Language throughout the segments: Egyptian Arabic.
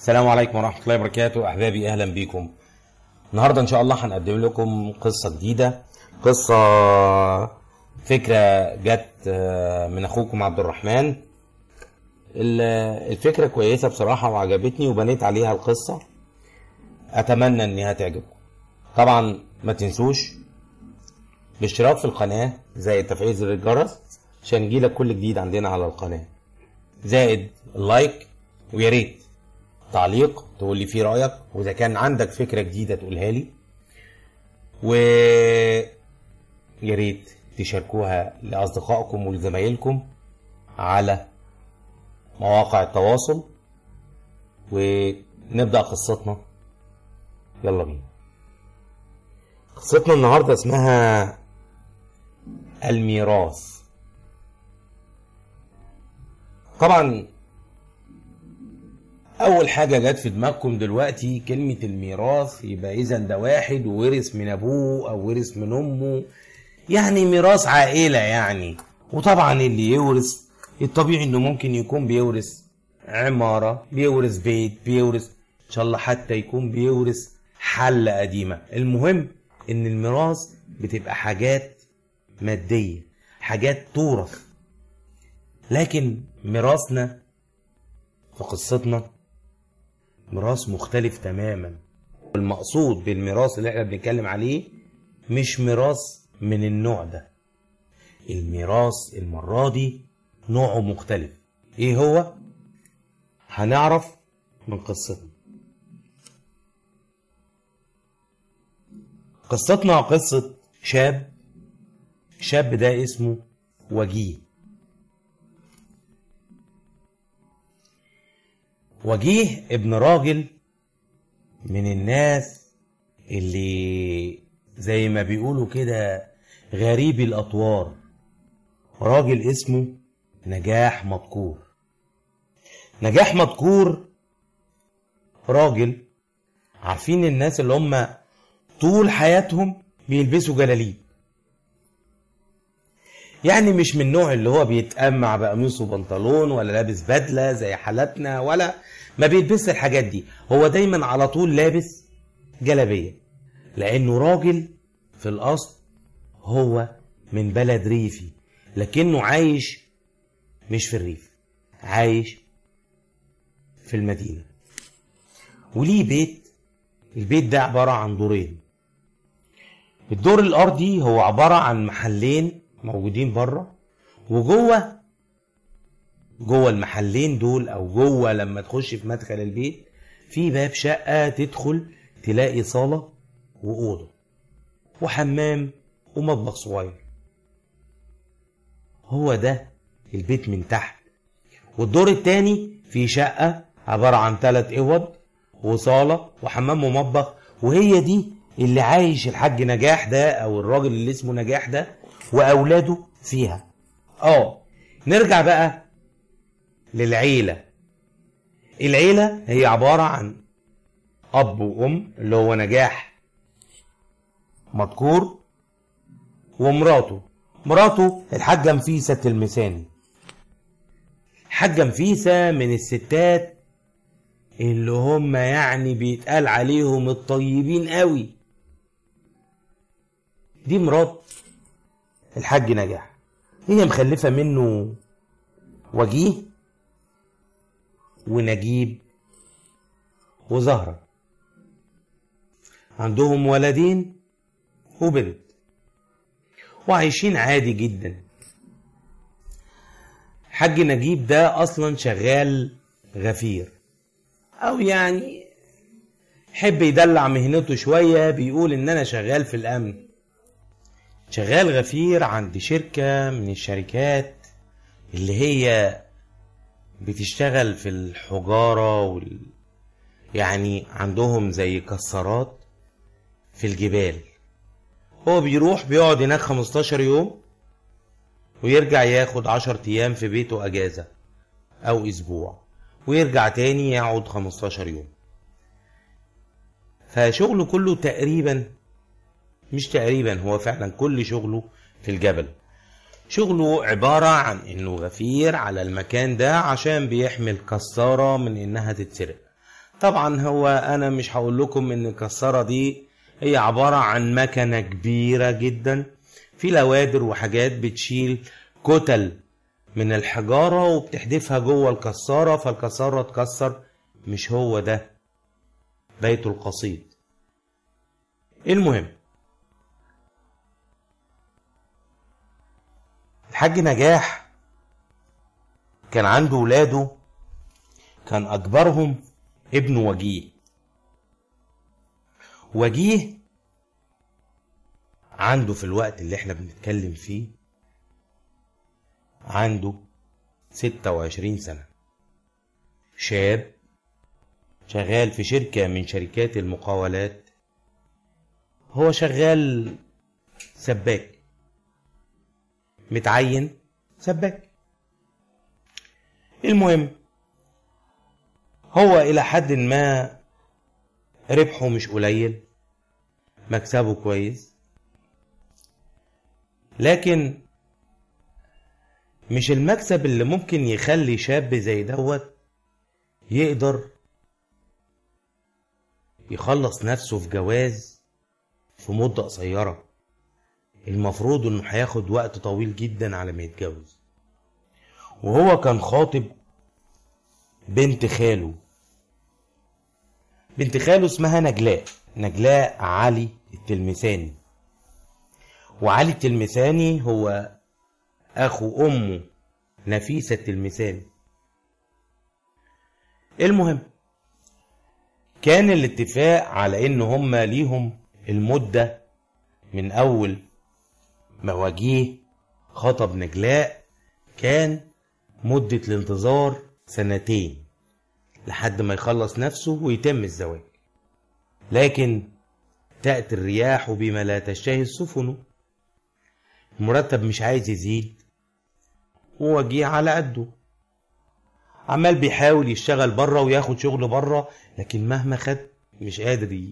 السلام عليكم ورحمة الله وبركاته أحبابي أهلا بيكم النهاردة إن شاء الله هنقدم لكم قصة جديدة قصة فكرة جت آه، من أخوكم عبد الرحمن ال- الفكرة كويسة بصراحة وعجبتني وبنيت عليها القصة أتمنى إنها تعجبكم طبعا ما تنسوش الاشتراك في القناة زائد تفعيل زر الجرس عشان يجيلك كل جديد عندنا على القناة زائد اللايك ويا ريت تعليق تقول لي فيه رايك واذا كان عندك فكره جديده تقولها لي و يا ريت تشاركوها لاصدقائكم ولزمايلكم على مواقع التواصل ونبدا قصتنا يلا بينا قصتنا النهارده اسمها الميراث طبعا اول حاجه جت في دماغكم دلوقتي كلمه الميراث يبقى اذا ده واحد وورث من ابوه او ورث من امه يعني ميراث عائله يعني وطبعا اللي يورث الطبيعي انه ممكن يكون بيورث عماره بيورث بيت بيورث ان شاء الله حتى يكون بيورث حله قديمه المهم ان الميراث بتبقى حاجات ماديه حاجات تورث لكن ميراثنا في قصتنا ميراث مختلف تماما المقصود بالميراث اللي احنا بنتكلم عليه مش ميراث من النوع ده الميراث المرة دي نوعه مختلف ايه هو هنعرف من قصتنا قصتنا قصة شاب الشاب ده اسمه وجيه وجيه ابن راجل من الناس اللي زي ما بيقولوا كده غريب الأطوار راجل اسمه نجاح مذكور نجاح مذكور راجل عارفين الناس اللي هم طول حياتهم بيلبسوا جلاليب يعني مش من النوع اللي هو بيتأمع بقميص وبنطلون ولا لابس بدلة زي حالاتنا ولا ما بيلبسش الحاجات دي هو دايما على طول لابس جلابية لأنه راجل في الأصل هو من بلد ريفي لكنه عايش مش في الريف عايش في المدينة وليه بيت البيت ده عبارة عن دورين الدور الأرضي هو عبارة عن محلين موجودين بره وجوه جوه المحلين دول او جوه لما تخش في مدخل البيت في باب شقة تدخل تلاقي صالة وأوضة وحمام ومطبخ صغير هو ده البيت من تحت والدور التاني فيه شقة عبارة عن تلات اوض وصالة وحمام ومطبخ وهي دي اللي عايش الحاج نجاح ده او الراجل اللي اسمه نجاح ده واولاده فيها اه نرجع بقى للعيلة العيلة هي عبارة عن أب وأم اللي هو نجاح مذكور ومراته مراته الحاجة نفيسة تلمساني الحاجة نفيسة من الستات اللي هم يعني بيتقال عليهم الطيبين قوي دي مرات الحاج نجاح هي مخلفة منه وجيه ونجيب وزهرة عندهم ولدين وبنت وعايشين عادي جدا حاج نجيب ده اصلا شغال غفير او يعني حب يدلع مهنته شوية بيقول ان انا شغال في الامن شغال غفير عند شركة من الشركات اللي هي بتشتغل في الحجارة وال... يعني عندهم زي كسارات في الجبال هو بيروح بيقعد هناك 15 يوم ويرجع ياخد 10 ايام في بيته اجازة او اسبوع ويرجع تاني يقعد 15 يوم فشغله كله تقريبا مش تقريبا هو فعلا كل شغله في الجبل شغله عبارة عن انه غفير على المكان ده عشان بيحمي الكسارة من انها تتسرق طبعا هو انا مش هقول لكم ان الكسارة دي هي عبارة عن مكنة كبيرة جدا في لوادر وحاجات بتشيل كتل من الحجارة وبتحدفها جوه الكسارة فالكسارة تكسر مش هو ده بيت القصيد المهم الحاج نجاح كان عنده ولاده كان أكبرهم ابن وجيه وجيه عنده في الوقت اللي احنا بنتكلم فيه عنده ستة وعشرين سنة شاب شغال في شركة من شركات المقاولات هو شغال سباك متعين سباك المهم هو إلى حد ما ربحه مش قليل مكسبه كويس لكن مش المكسب اللي ممكن يخلي شاب زي دوت يقدر يخلص نفسه في جواز في مدة قصيرة المفروض انه هياخد وقت طويل جدا على ما يتجوز وهو كان خاطب بنت خاله بنت خاله اسمها نجلاء نجلاء علي التلمساني وعلي التلمساني هو اخو امه نفيسة التلمساني المهم كان الاتفاق على ان هما ليهم المدة من اول ما وجيه خطب نجلاء كان مدة الانتظار سنتين لحد ما يخلص نفسه ويتم الزواج لكن تأتي الرياح بما لا تشتهي السفن المرتب مش عايز يزيد ووجيه على قده عمال بيحاول يشتغل بره وياخد شغل بره لكن مهما خد مش قادر ي...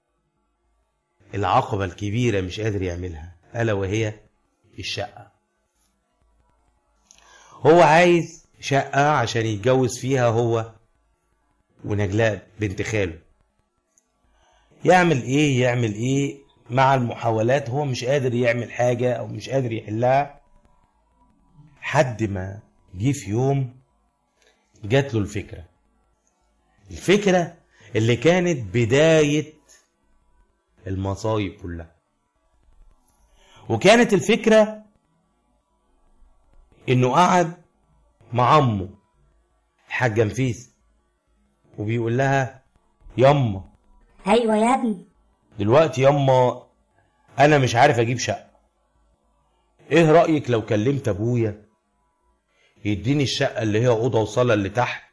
العقبة الكبيرة مش قادر يعملها ألا وهي الشقة هو عايز شقة عشان يتجوز فيها هو ونجلاء بنت خاله يعمل ايه يعمل ايه مع المحاولات هو مش قادر يعمل حاجة او مش قادر يحلها حد ما جه في يوم جات له الفكرة الفكرة اللي كانت بداية المصايب كلها وكانت الفكرة انه قعد مع امه الحاجة نفيس وبيقول لها يما ايوه يا ابني دلوقتي يما انا مش عارف اجيب شقة ايه رأيك لو كلمت ابويا يديني الشقة اللي هي اوضة وصالة اللي تحت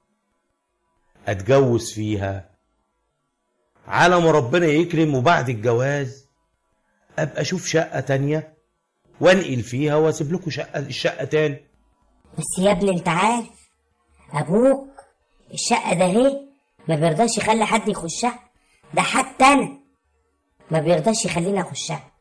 اتجوز فيها على ما ربنا يكرم وبعد الجواز ابقى اشوف شقة تانية وانقل فيها واسيب لكم شقة الشقة تاني بس يا ابني انت عارف ابوك الشقة ده اهي ما بيرضاش يخلي حد يخشها ده حتى انا ما بيرضاش يخليني اخشها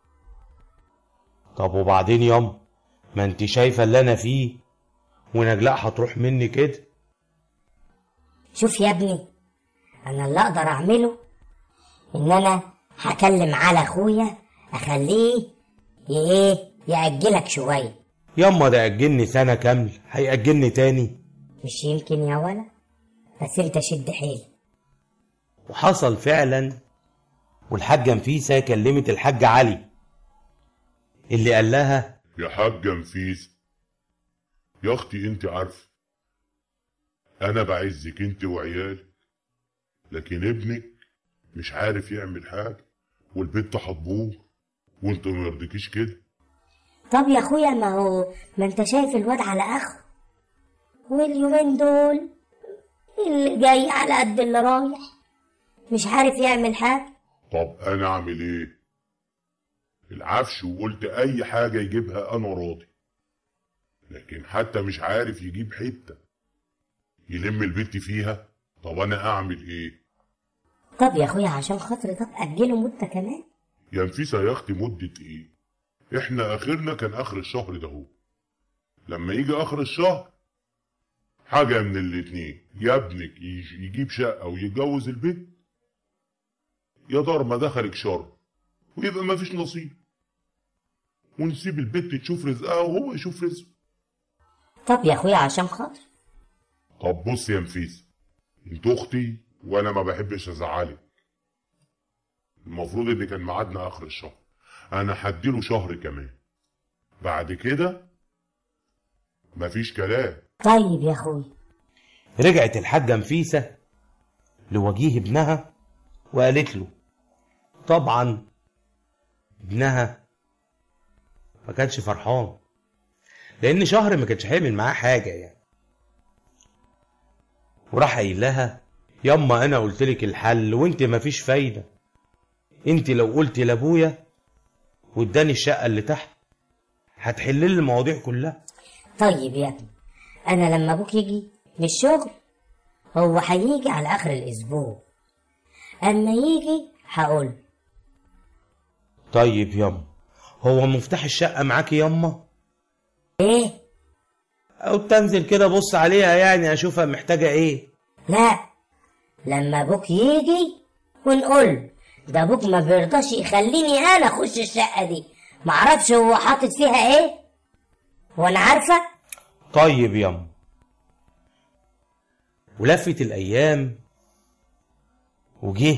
طب وبعدين ياما ما انت شايفة اللي انا فيه ونجلاء هتروح مني كده شوف يا ابني انا اللي اقدر اعمله ان انا هكلم على اخويا اخليه ي- ايه يأجلك شوية ياما ده اجلني سنة كاملة هيأجلني تاني مش يمكن يا ولا بس انت شد حيلك وحصل فعلا والحاجة نفيسة كلمت الحاج علي اللي قال لها يا حاجة نفيس يا اختي انت عارفة انا بعزك انت وعيالك لكن ابنك مش عارف يعمل حاجة والبنت هتبوظ وانت ما يرضيكيش كده طب يا اخويا ما هو ما انت شايف الواد على اخره واليومين دول اللي جاي على قد اللي رايح مش عارف يعمل حاجة طب انا اعمل ايه العفش وقلت اي حاجة يجيبها انا راضي لكن حتى مش عارف يجيب حتة يلم البنت فيها طب انا اعمل ايه طب يا اخويا عشان خاطري طب اجله مدة كمان يا نفيسة يا اختي مدة ايه احنا اخرنا كان اخر الشهر ده هو لما يجي اخر الشهر حاجة من الاتنين يا ابنك يج- يجيب شقة ويتجوز البيت يا دار ما دخلك شر ويبقى ما فيش نصيب ونسيب البت تشوف رزقها وهو يشوف رزقه طب يا اخويا عشان خاطر طب بص يا نفيس انت اختي وانا ما بحبش ازعلك المفروض ان كان ميعادنا اخر الشهر انا هديله شهر كمان بعد كده مفيش كلام طيب يا اخويا رجعت الحاجة نفيسة لوجيه ابنها وقالت له طبعا ابنها ما كانش فرحان لان شهر ما كانش هيعمل معاه حاجة يعني وراح قايل لها ياما انا قلت لك الحل وانت ما فيش فايدة انت لو قلت لابويا واداني الشقة اللي تحت هتحل لي المواضيع كلها طيب يا ابني انا لما ابوك يجي من الشغل هو هيجي على اخر الاسبوع اما يجي هقول طيب ياما هو مفتاح الشقة معاكي ياما ايه او تنزل كده بص عليها يعني اشوفها محتاجة ايه لا لما ابوك يجي ونقول ده ابوك ما بيرضاش يخليني انا اخش الشقه دي معرفش هو حاطط فيها ايه وانا عارفه طيب ياما ولفت الايام وجه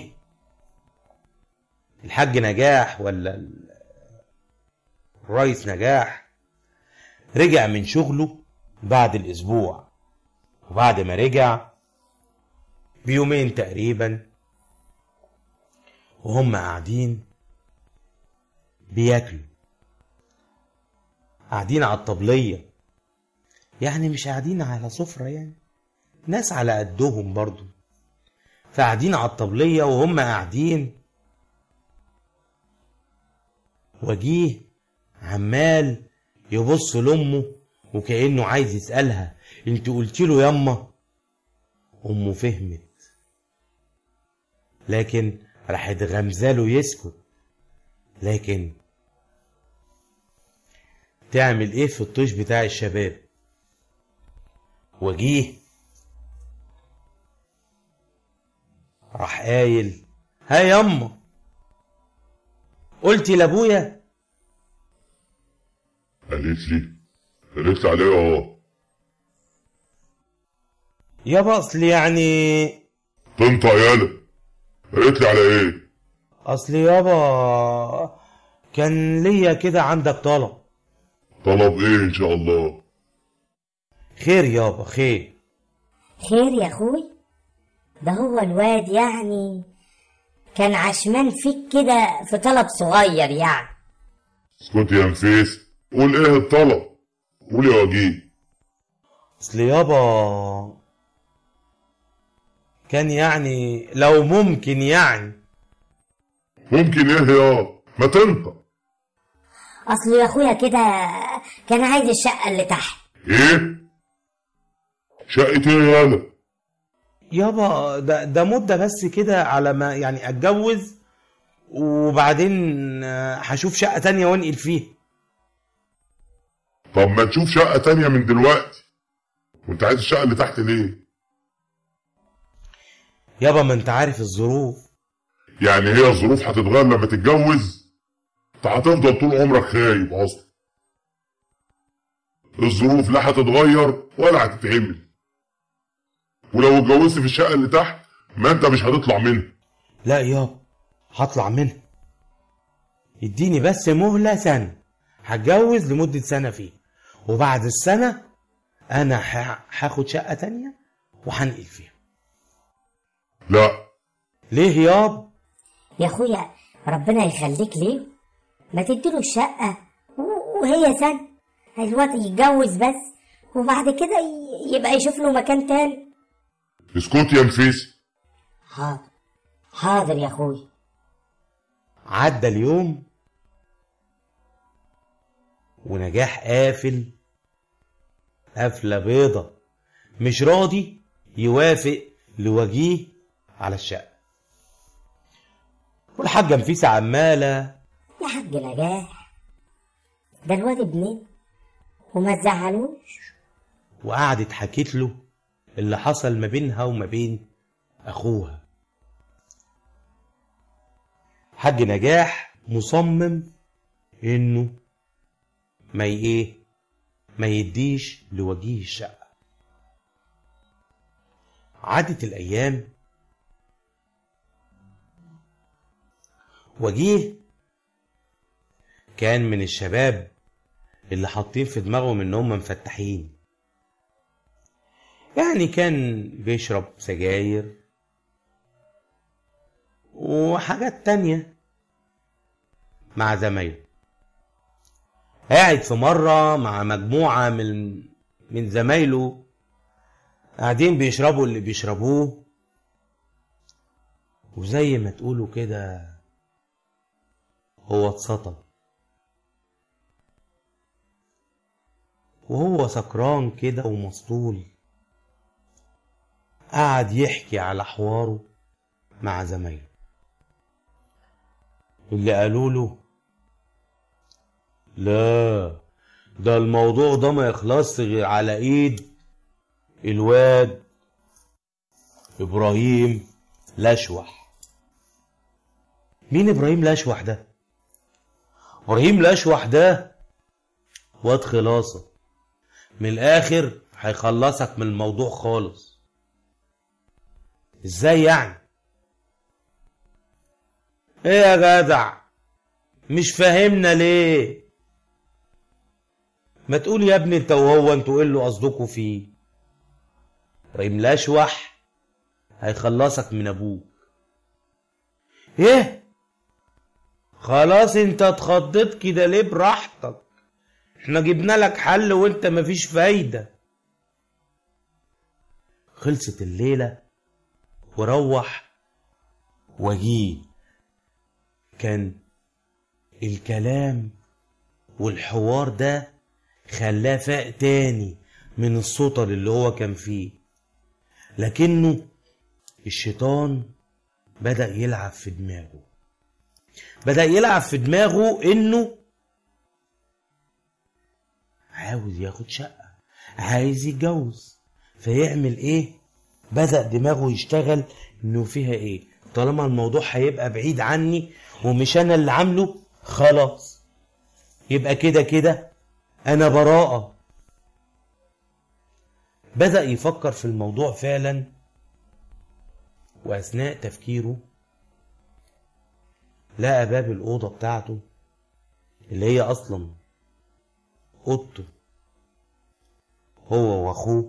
الحاج نجاح ولا ال- الريس نجاح رجع من شغله بعد الاسبوع وبعد ما رجع بيومين تقريبا وهم قاعدين بياكلوا قاعدين على الطبليه يعني مش قاعدين على سفرة يعني ناس على قدهم برضو فقاعدين على الطبلية وهم قاعدين وجيه عمال يبص لأمه وكأنه عايز يسألها انت قلت له ياما أمه فهمت لكن راحت غمزاله يسكت لكن تعمل ايه في الطيش بتاع الشباب وجيه راح قايل ها يما قلتي لابويا قالت لي قالت لي عليه اه يابا اصل يعني تنطق يالا قالت لي على ايه اصل يابا كان ليا كده عندك طلب طلب ايه ان شاء الله خير يابا خير خير يا اخوي ده هو الواد يعني كان عشمان فيك كده في طلب صغير يعني اسكت يا نفيس قول ايه الطلب قول يا وجيه اصل يابا كان يعني لو ممكن يعني ممكن ايه يا ما تنطق اصل يا اخويا كده كان عايز الشقه اللي تحت ايه شقة ايه يالا يابا ده ده مدة بس كده على ما يعني اتجوز وبعدين آه، هشوف شقة تانية وانقل فيها طب ما تشوف شقة تانية من دلوقتي وانت عايز الشقة اللي تحت ليه يابا ما انت عارف الظروف يعني هي الظروف هتتغير لما تتجوز انت هتفضل طول عمرك خايب اصلا الظروف لا هتتغير ولا هتتعمل ولو اتجوزت في الشقة اللي تحت ما انت مش هتطلع منها لا يابا هطلع منها اديني بس مهلة سنة هتجوز لمدة سنة فيه وبعد السنة انا ه- هاخد شقة تانية وهنقل فيها لا ليه يابا يا اخويا ربنا يخليك ليه ما تديله الشقه و- وهي سنه الواد يتجوز بس وبعد كده ي- يبقى يشوف له مكان تاني اسكت يا نفيس حاضر حاضر يا اخويا عدى اليوم ونجاح قافل قفلة بيضة مش راضي يوافق لوجيه على الشقة والحاجة نفيسة عمالة يا حاج نجاح ده الواد ابني وما تزعلوش وقعدت حكيت له اللي حصل ما بينها وما بين اخوها حاج نجاح مصمم انه ما ي- ايه ما يديش لوجيه الشقة عدت الايام وجيه كان من الشباب اللي حاطين في دماغهم ان هم مفتحين يعني كان بيشرب سجاير وحاجات تانية مع زمايله قاعد في مرة مع مجموعة من من زمايله قاعدين بيشربوا اللي بيشربوه وزي ما تقولوا كده هو اتسطل وهو سكران كده ومسطول قعد يحكي على حواره مع زمايله اللي قالوا له لا ده الموضوع ده ما يخلصش غير على ايد الواد ابراهيم لشوح مين ابراهيم لشوح ده ابراهيم لشوح ده واد خلاصه من الاخر هيخلصك من الموضوع خالص ازاي يعني ايه يا جدع مش فاهمنا ليه ما تقول يا ابني انت وهو انتوا ايه اللي قصدكوا فيه ابراهيم لاشوح هيخلصك من ابوك ايه خلاص انت اتخضيت كده ليه براحتك احنا جبنا لك حل وانت مفيش فايدة خلصت الليلة وروح وجيه كان الكلام والحوار ده خلاه فاق تاني من السطر اللي هو كان فيه لكنه الشيطان بدأ يلعب في دماغه بدأ يلعب في دماغه انه عاوز ياخد شقة عايز يتجوز فيعمل ايه بدأ دماغه يشتغل انه فيها ايه طالما الموضوع هيبقى بعيد عني ومش انا اللي عامله خلاص يبقى كده كده انا براءة بدأ يفكر في الموضوع فعلا واثناء تفكيره لقى باب الأوضة بتاعته اللي هي أصلا أوضته هو وأخوه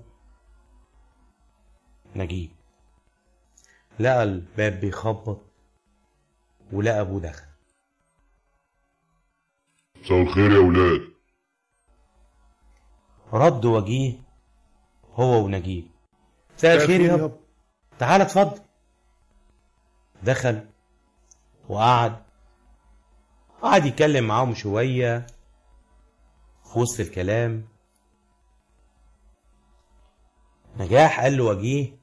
نجيب لقى الباب بيخبط ولقى أبوه دخل مساء الخير يا ولاد رد وجيه هو ونجيب مساء الخير يابا تعال اتفضل دخل وقعد قعد يتكلم معاهم شوية في وسط الكلام نجاح قال له وجيه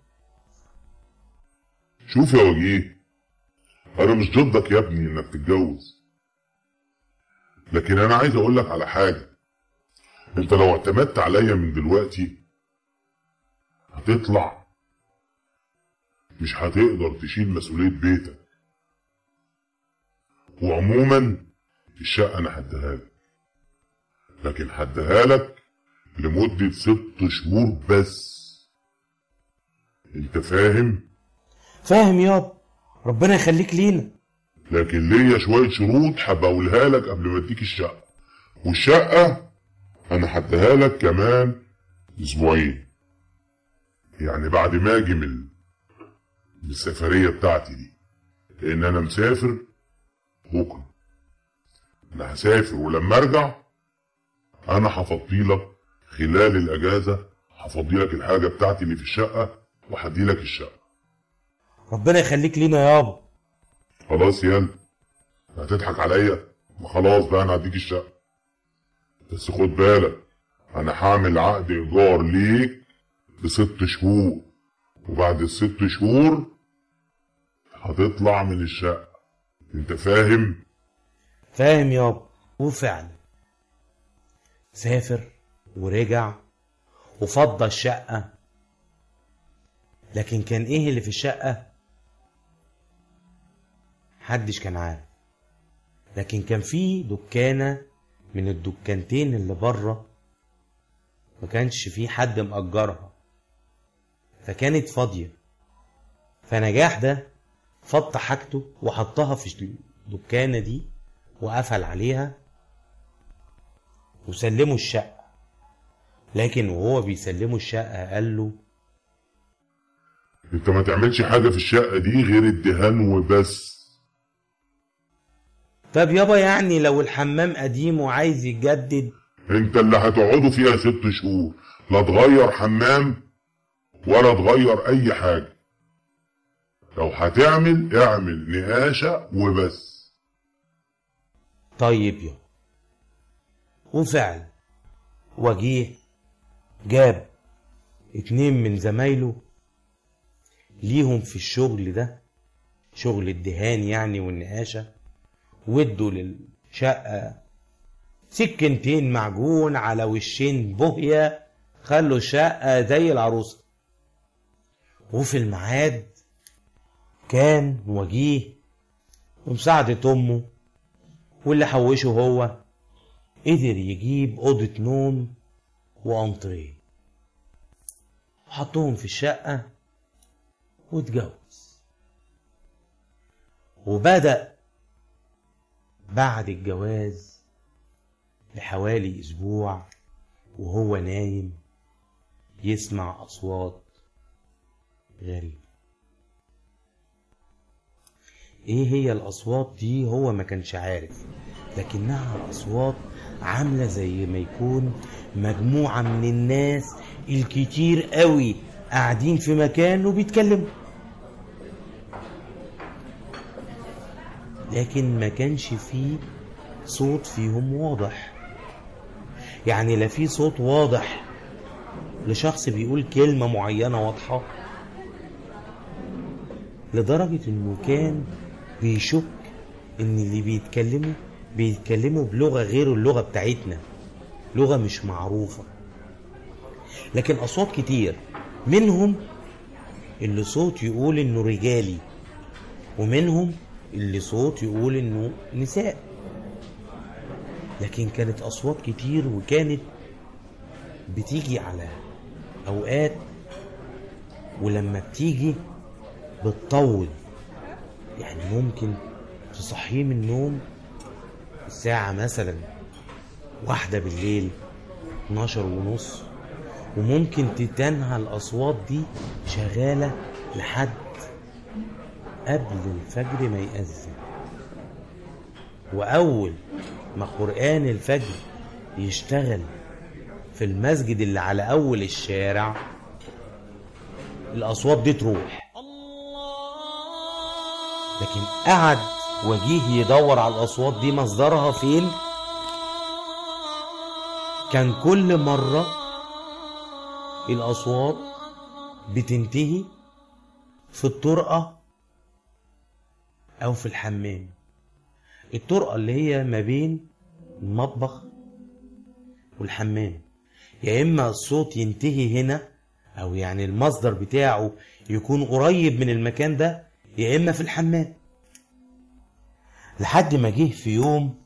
شوف يا وجيه انا مش ضدك يا ابني انك تتجوز لكن انا عايز اقول لك على حاجه انت لو اعتمدت عليا من دلوقتي هتطلع مش هتقدر تشيل مسؤوليه بيتك وعموما الشقه انا هديها لك لكن هديها لك لمده ست شهور بس انت فاهم فاهم يابا ربنا يخليك لينا لكن ليا شوية شروط حابب أقولها لك قبل ما أديك الشقة والشقة أنا هديها لك كمان أسبوعين يعني بعد ما أجي من من السفرية بتاعتي دي لأن أنا مسافر بكرة أنا هسافر ولما أرجع أنا هفضي لك خلال الأجازة هفضي لك الحاجة بتاعتي اللي في الشقة وهدي لك الشقة ربنا يخليك لينا يابا خلاص يلا هتضحك عليا ما خلاص بقى انا هديك الشقه بس خد بالك انا هعمل عقد ايجار ليك بست شهور وبعد الست شهور هتطلع من الشقه انت فاهم فاهم يابا وفعلا سافر ورجع وفضى الشقة لكن كان ايه اللي في الشقة محدش كان عارف لكن كان في دكانة من الدكانتين اللي بره ما كانش في حد مأجرها فكانت فاضية فنجاح ده فض حاجته وحطها في الدكانة دي وقفل عليها وسلموا الشقة لكن وهو بيسلموا الشقة قال له انت ما تعملش حاجة في الشقة دي غير الدهان وبس طب يابا يعني لو الحمام قديم وعايز يتجدد انت اللي هتقعدوا فيها ست شهور لا تغير حمام ولا تغير اي حاجة لو هتعمل اعمل نقاشة وبس طيب يابا وفعلا وجيه جاب اتنين من زمايله ليهم في الشغل ده شغل الدهان يعني والنقاشة وادوا للشقة سكنتين معجون على وشين بوهية خلوا الشقة زي العروسة وفي الميعاد كان وجيه ومساعدة أمه واللي حوشه هو قدر يجيب أوضة نوم وأنطريه وحطهم في الشقة واتجوز وبدأ بعد الجواز بحوالي أسبوع وهو نايم يسمع أصوات غريبة ايه هي الأصوات دي هو ما كانش عارف لكنها أصوات عاملة زي ما يكون مجموعة من الناس الكتير قوي قاعدين في مكان وبيتكلموا لكن ما كانش فيه صوت فيهم واضح يعني لا في صوت واضح لشخص بيقول كلمة معينة واضحة لدرجة انه كان بيشك ان اللي بيتكلموا بيتكلموا بلغة غير اللغة بتاعتنا لغة مش معروفة لكن أصوات كتير منهم اللي صوت يقول انه رجالي ومنهم اللي صوت يقول انه نساء لكن كانت اصوات كتير وكانت بتيجي على اوقات ولما بتيجي بتطول يعني ممكن تصحيه من النوم الساعة مثلا واحدة بالليل 12 ونص وممكن تتنهى الأصوات دي شغالة لحد قبل الفجر ما يأذن وأول ما قرآن الفجر يشتغل في المسجد اللي على أول الشارع الأصوات دي تروح لكن قعد وجيه يدور على الأصوات دي مصدرها فين كان كل مرة الأصوات بتنتهي في الطرقة أو في الحمام الطرقة اللي هي ما بين المطبخ والحمام يا إما الصوت ينتهي هنا أو يعني المصدر بتاعه يكون قريب من المكان ده يا إما في الحمام لحد ما جه في يوم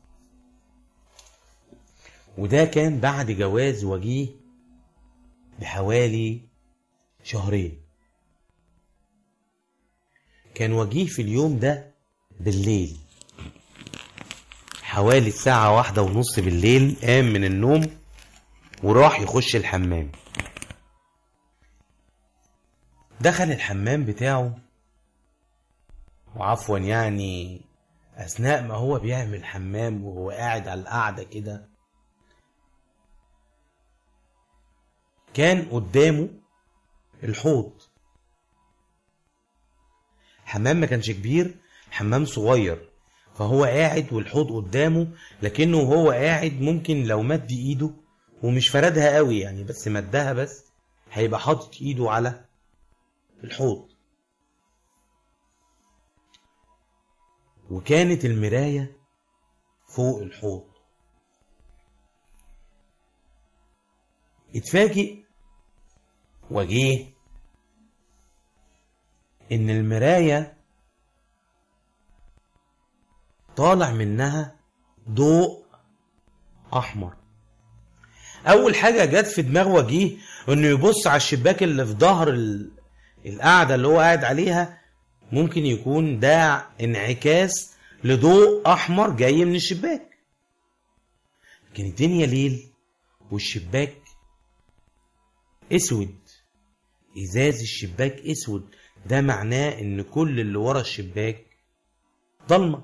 وده كان بعد جواز وجيه بحوالي شهرين كان وجيه في اليوم ده بالليل حوالي الساعة واحدة ونص بالليل قام من النوم وراح يخش الحمام دخل الحمام بتاعه وعفوا يعني أثناء ما هو بيعمل حمام وهو قاعد على القعدة كده كان قدامه الحوض حمام ما كانش كبير حمام صغير فهو قاعد والحوض قدامه لكنه وهو قاعد ممكن لو مد ايده ومش فردها قوي يعني بس مدها بس هيبقى حاطط ايده على الحوض وكانت المراية فوق الحوض اتفاجئ وجيه ان المراية طالع منها ضوء احمر اول حاجة جت في دماغ وجيه انه يبص على الشباك اللي في ظهر ال- القعدة اللي هو قاعد عليها ممكن يكون ده انعكاس لضوء احمر جاي من الشباك لكن الدنيا ليل والشباك اسود ازاز الشباك اسود ده معناه ان كل اللي ورا الشباك ضلمه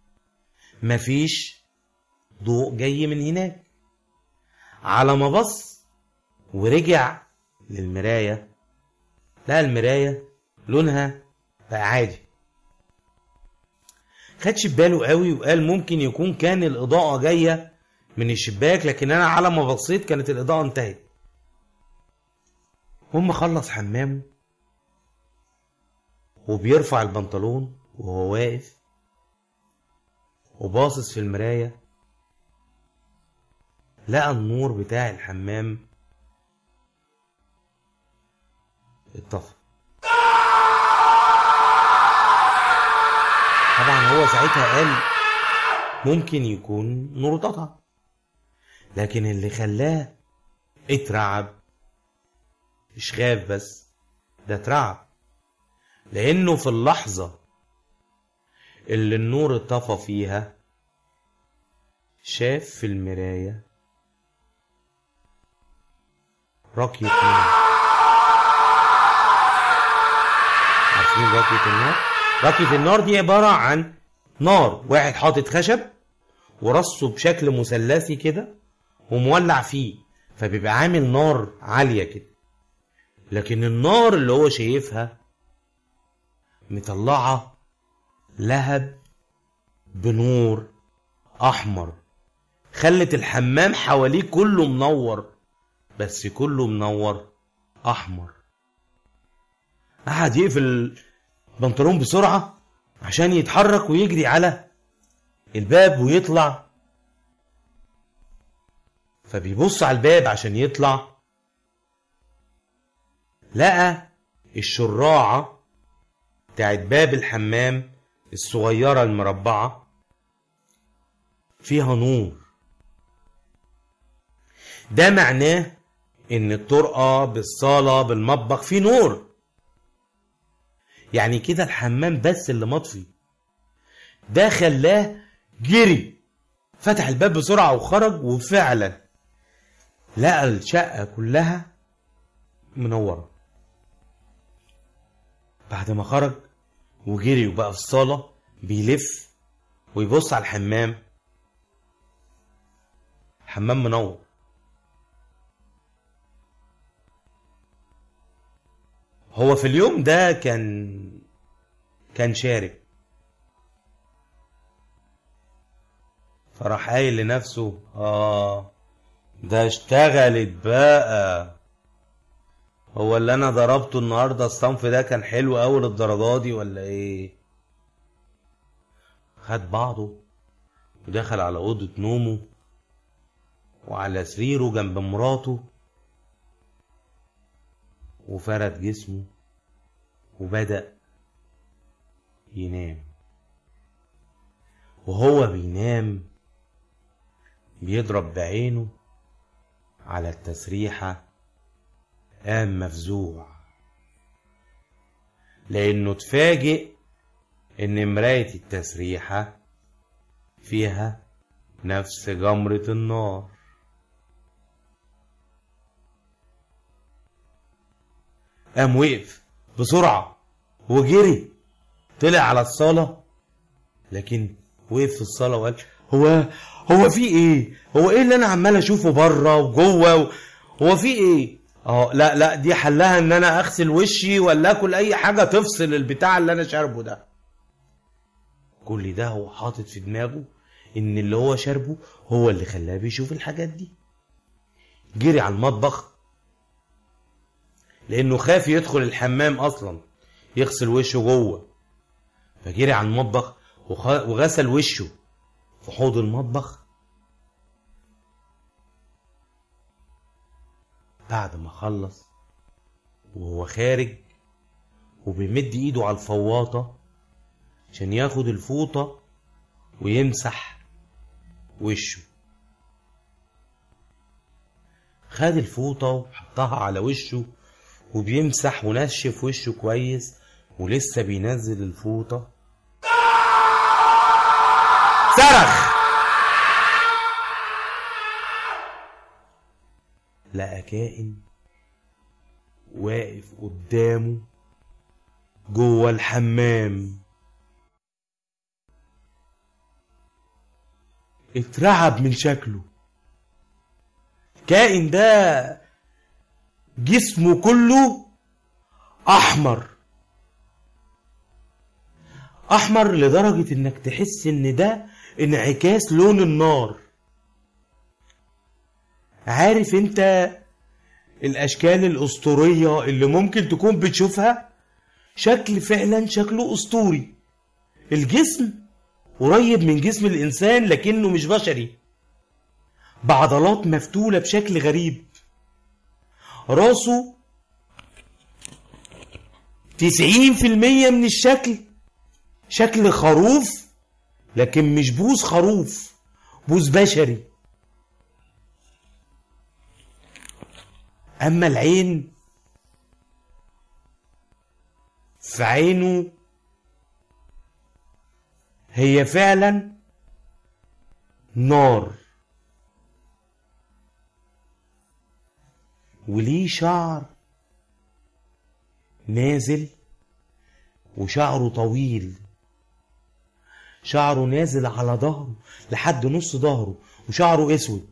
مفيش ضوء جاي من هناك على ما بص ورجع للمرايه لقى المرايه لونها بقى عادي خدش باله قوي وقال ممكن يكون كان الاضاءه جايه من الشباك لكن انا على ما بصيت كانت الاضاءه انتهت هم خلص حمامه وبيرفع البنطلون وهو واقف وباصص في المراية لقى النور بتاع الحمام اتطفى طبعا هو ساعتها قال ممكن يكون نور اتقطع لكن اللي خلاه اترعب مش خاف بس ده اترعب لانه في اللحظة اللي النور اتطفى فيها شاف في المراية راكية نار عارفين راكية النار؟ راكية النار دي عبارة عن نار واحد حاطط خشب ورصه بشكل مثلثي كده ومولع فيه فبيبقى عامل نار عالية كده لكن النار اللي هو شايفها مطلعة لهب بنور أحمر خلت الحمام حواليه كله منور بس كله منور أحمر قعد يقفل البنطلون بسرعة عشان يتحرك ويجري على الباب ويطلع فبيبص على الباب عشان يطلع لقى الشراعة بتاعت باب الحمام الصغيرة المربعة فيها نور ده معناه ان الطرقة بالصالة بالمطبخ فيه نور يعني كده الحمام بس اللي مطفي ده خلاه جري فتح الباب بسرعة وخرج وفعلا لقى الشقة كلها منورة بعد ما خرج وجري وبقى في الصالة بيلف ويبص على الحمام الحمام منور هو في اليوم ده كان كان شارب فراح قايل لنفسه اه ده اشتغلت بقى هو اللي انا ضربته النهارده الصنف ده كان حلو قوي للدرجه دي ولا ايه خد بعضه ودخل على اوضه نومه وعلى سريره جنب مراته وفرد جسمه وبدأ ينام وهو بينام بيضرب بعينه على التسريحة قام مفزوع لأنه اتفاجئ إن مراية التسريحة فيها نفس جمرة النار قام وقف بسرعة وجري طلع على الصالة لكن وقف في الصالة وقال هو هو في ايه؟ هو ايه اللي انا عمال اشوفه بره وجوه و... هو في ايه؟ اه لا لا دي حلها ان انا اغسل وشي ولا اكل اي حاجة تفصل البتاع اللي انا شاربه ده. كل ده هو حاطط في دماغه ان اللي هو شاربه هو اللي خلاه بيشوف الحاجات دي. جري على المطبخ لانه خاف يدخل الحمام اصلا يغسل وشه جوه فجري على المطبخ وخ- وغسل وشه في حوض المطبخ بعد ما خلص وهو خارج وبيمد ايده على الفواطة عشان ياخد الفوطة ويمسح وشه خد الفوطة وحطها على وشه وبيمسح ونشف وشه كويس ولسه بينزل الفوطة صرخ لقى كائن واقف قدامه جوه الحمام اترعب من شكله كائن ده جسمه كله احمر احمر لدرجة انك تحس ان ده انعكاس لون النار عارف انت الاشكال الاسطورية اللي ممكن تكون بتشوفها شكل فعلا شكله اسطوري الجسم قريب من جسم الانسان لكنه مش بشري بعضلات مفتولة بشكل غريب راسه تسعين في المية من الشكل شكل خروف لكن مش بوز خروف بوز بشري اما العين في عينه هي فعلا نار وليه شعر نازل وشعره طويل شعره نازل على ظهره لحد نص ظهره وشعره اسود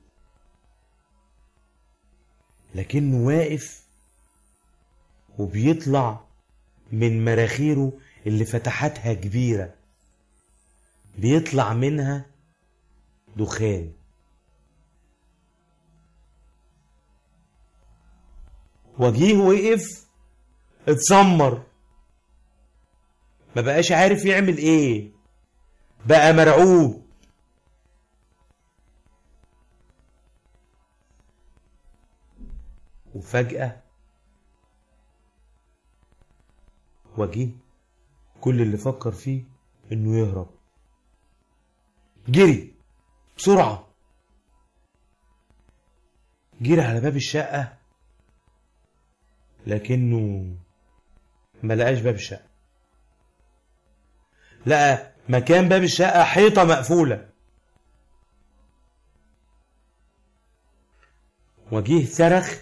لكنه واقف وبيطلع من مراخيره اللي فتحاتها كبيرة بيطلع منها دخان وجيه وقف اتسمر ما بقاش عارف يعمل ايه بقى مرعوب وفجأة وجيه كل اللي فكر فيه انه يهرب جري بسرعة جري على باب الشقة لكنه ما لقاش باب الشقة لقى مكان باب الشقة حيطة مقفولة وجيه صرخ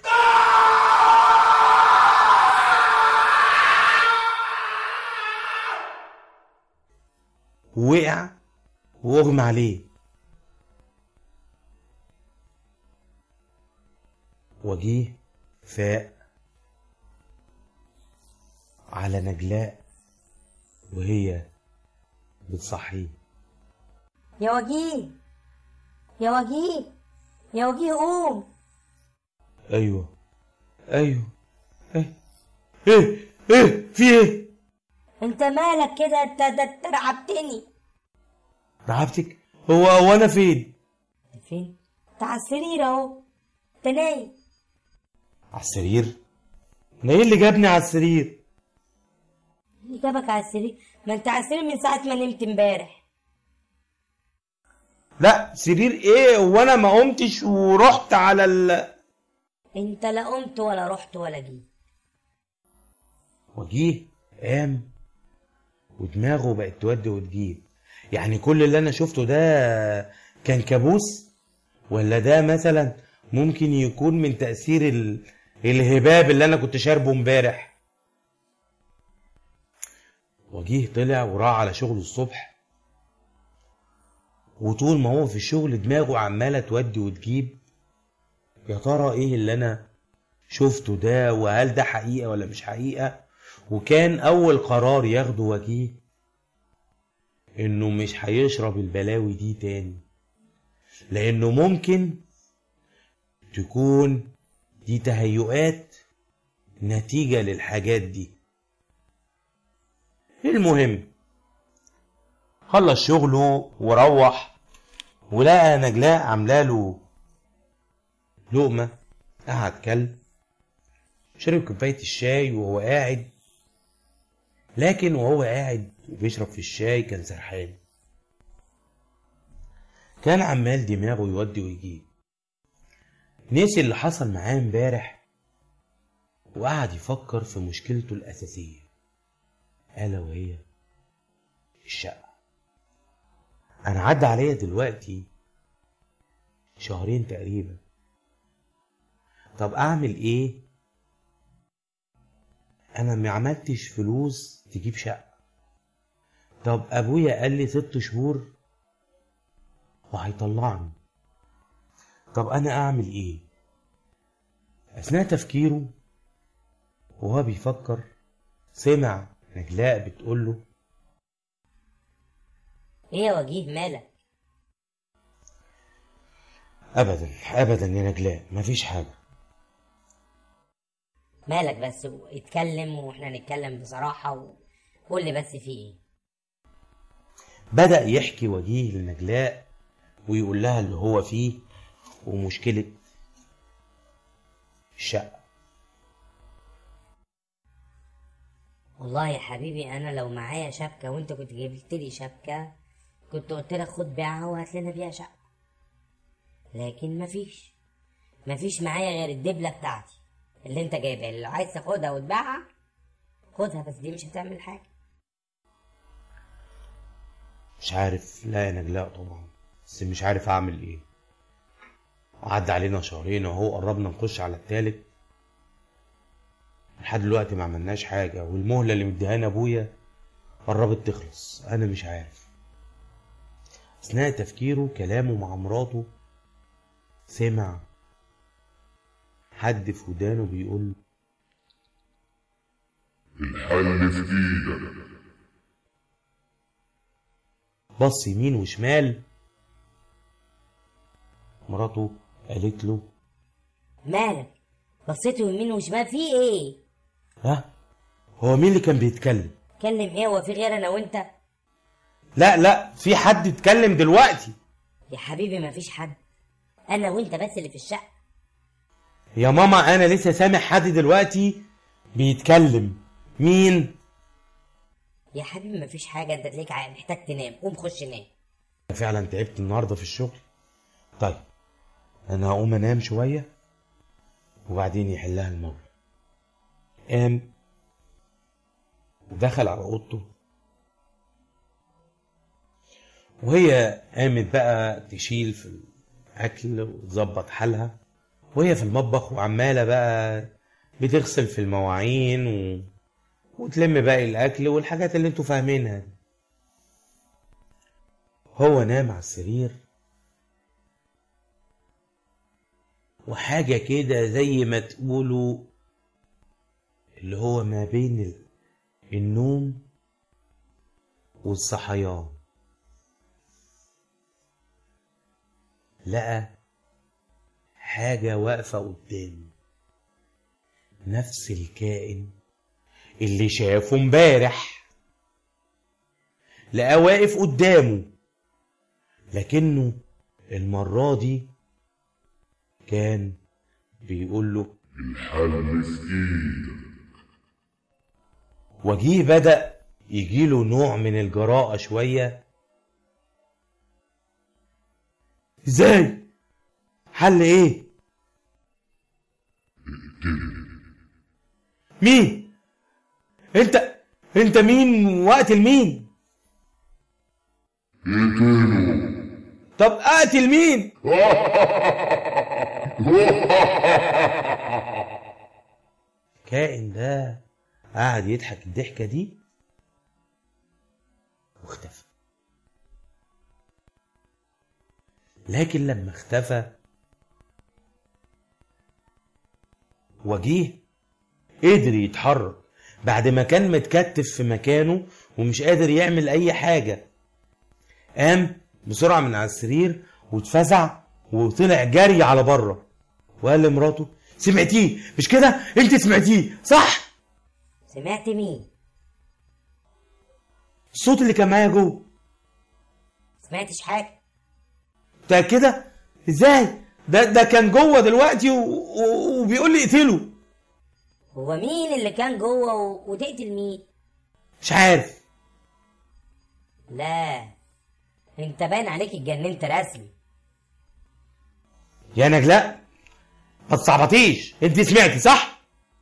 وقع واغمى عليه وجيه فاق على نجلاء وهي بتصحيه يا وجيه يا وجيه يا وجيه قوم ايوه ايوه ايه ايه ايه في ايه انت مالك كده انت ده انت رعبتني رعبتك هو هو انا فين فين انت على السرير اهو انت نايم على السرير انا ايه اللي جابني على السرير اللي جابك على السرير ما انت على السرير من ساعه ما نمت امبارح لا سرير ايه وانا ما قمتش ورحت على ال انت لا قمت ولا رحت ولا جيت وجيه قام ودماغه بقت تودي وتجيب يعني كل اللي انا شفته ده كان كابوس ولا ده مثلا ممكن يكون من تأثير ال... الهباب اللي انا كنت شاربه امبارح وجيه طلع وراح على شغله الصبح وطول ما هو في الشغل دماغه عمالة تودي وتجيب يا ترى ايه اللي انا شفته ده وهل ده حقيقة ولا مش حقيقة وكان اول قرار ياخده وجيه انه مش هيشرب البلاوي دي تاني لانه ممكن تكون دي تهيؤات نتيجة للحاجات دي المهم خلص شغله وروح ولقى نجلاء عاملاله لقمة قعد كل شرب كوباية الشاي وهو قاعد لكن وهو قاعد وبيشرب في الشاي كان سرحان كان عمال دماغه يودي ويجيب نسي اللي حصل معاه امبارح وقعد يفكر في مشكلته الأساسية ألا وهي الشقة أنا عدى عليا دلوقتي شهرين تقريبا طب أعمل إيه أنا ما عملتش فلوس تجيب شقة طب أبويا قال لي ست شهور وهيطلعني طب أنا أعمل إيه أثناء تفكيره وهو بيفكر سمع نجلاء بتقول له ايه يا وجيه مالك ابدا ابدا يا نجلاء مفيش حاجه مالك بس اتكلم واحنا نتكلم بصراحة وقول لي بس في ايه بدا يحكي وجيه لنجلاء ويقول لها اللي هو فيه ومشكله الشقه والله يا حبيبي انا لو معايا شبكة وانت كنت جبت لي شبكة كنت قلت لك خد بيعها وهات لنا بيها شقة لكن مفيش مفيش معايا غير الدبلة بتاعتي اللي انت جايبها اللي لو عايز تاخدها وتبيعها خدها بس دي مش هتعمل حاجة مش عارف لا يا نجلاء طبعا بس مش عارف اعمل ايه وعدى علينا شهرين وهو قربنا نخش على التالت لحد دلوقتي ما عملناش حاجة والمهلة اللي مديهانا ابويا قربت تخلص انا مش عارف اثناء تفكيره كلامه مع مراته سمع حد في ودانه بيقول الحل في ايدك بص يمين وشمال مراته قالت له مالك بصيت يمين وشمال في ايه ها هو مين اللي كان بيتكلم كلم ايه هو في غير انا وانت لا لا في حد اتكلم دلوقتي يا حبيبي مفيش حد انا وانت بس اللي في الشقة يا ماما انا لسه سامع حد دلوقتي بيتكلم مين يا حبيبي مفيش حاجة انت تلاقيك عا- محتاج تنام قوم خش نام فعلا تعبت النهارده في الشغل طيب انا هقوم انام شويه وبعدين يحلها الموضوع قام ودخل على اوضته وهي قامت بقى تشيل في الاكل وتظبط حالها وهي في المطبخ وعماله بقى بتغسل في المواعين و... وتلم باقي الاكل والحاجات اللي انتوا فاهمينها دي هو نام على السرير وحاجة كده زي ما تقولوا اللي هو ما بين ال- النوم والصحيان لقى حاجة واقفة قدامه نفس الكائن اللي شافه امبارح لقاه واقف قدامه لكنه المرة دي كان بيقول له الحل في ايدك وجيه بدأ يجيله نوع من الجراءة شوية ازاي حل ايه مين انت انت مين وقت المين اقتله طب اقتل مين كائن ده قعد يضحك الضحكة دي واختفى لكن لما اختفى وجيه قدر يتحرك بعد ما كان متكتف في مكانه ومش قادر يعمل اي حاجة قام بسرعة من على السرير واتفزع وطلع جري على بره وقال لمراته سمعتيه مش كده انت سمعتيه صح سمعت مين الصوت اللي كان معايا جوه سمعتش حاجة متأكدة ازاي ده ده كان جوه دلوقتي و... و... وبيقول لي اقتله هو مين اللي كان جوه و... وتقتل مين مش عارف لا انت باين عليك اتجننت رسمي يا نجلاء ما تصعبطيش انت سمعتي صح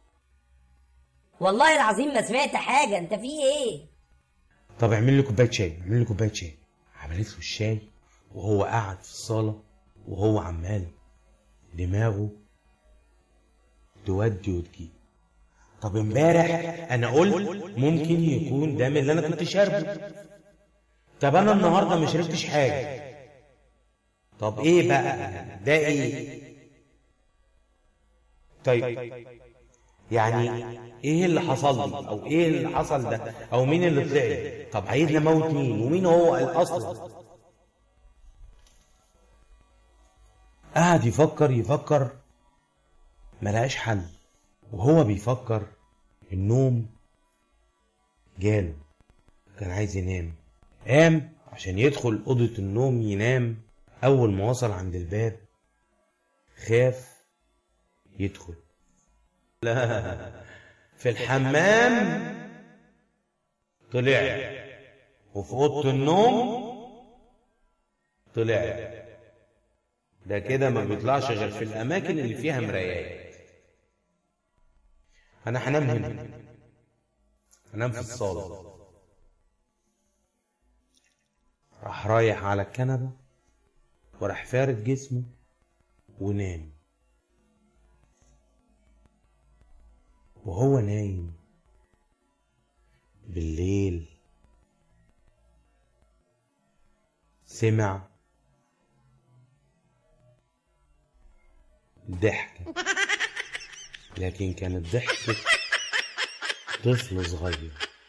والله العظيم ما سمعت حاجة انت في ايه طب اعمل لي كوبايه شاي اعمل لي كوبايه شاي عملت له الشاي وهو قاعد في الصاله وهو عمال دماغه تودي وتجيب طب امبارح انا قلت ممكن يكون ده من اللي انا كنت شاربه طب انا النهارده ما شربتش حاجه طب ايه بقى ده ايه طيب يعني ايه اللي حصل لي او ايه اللي حصل ده او مين اللي طلع لي طب عايزني اموت مين ومين هو الاصل قعد يفكر يفكر ملقاش حل وهو بيفكر النوم جاله كان عايز ينام قام عشان يدخل أوضة النوم ينام أول ما وصل عند الباب خاف يدخل لا في الحمام طلع وفي أوضة النوم طلع ده كده ما بيطلعش غير في الأماكن اللي فيها مرايات أنا هنام هنا هنام في الصالة راح رايح على الكنبة وراح فارد جسمه ونام وهو نايم بالليل سمع ضحكة لكن كانت ضحكة طفل صغير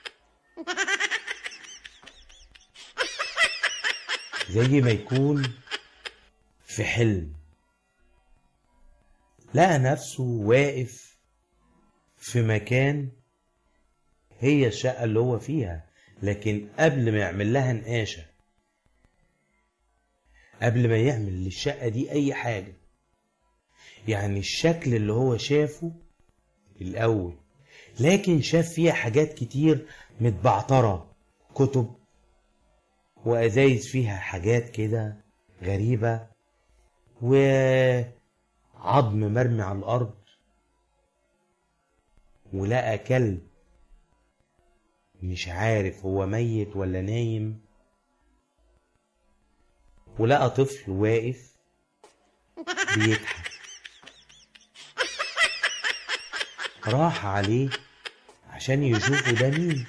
زي ما يكون في حلم لقى نفسه واقف في مكان هي الشقة اللي هو فيها لكن قبل ما يعمل لها نقاشة قبل ما يعمل للشقة دي أي حاجة يعني الشكل اللي هو شافه الأول لكن شاف فيها حاجات كتير متبعترة كتب وأزايز فيها حاجات كده غريبة وعظم مرمي على الأرض ولقى كلب مش عارف هو ميت ولا نايم ولقى طفل واقف بيضحك راح عليه عشان يشوفه ده مين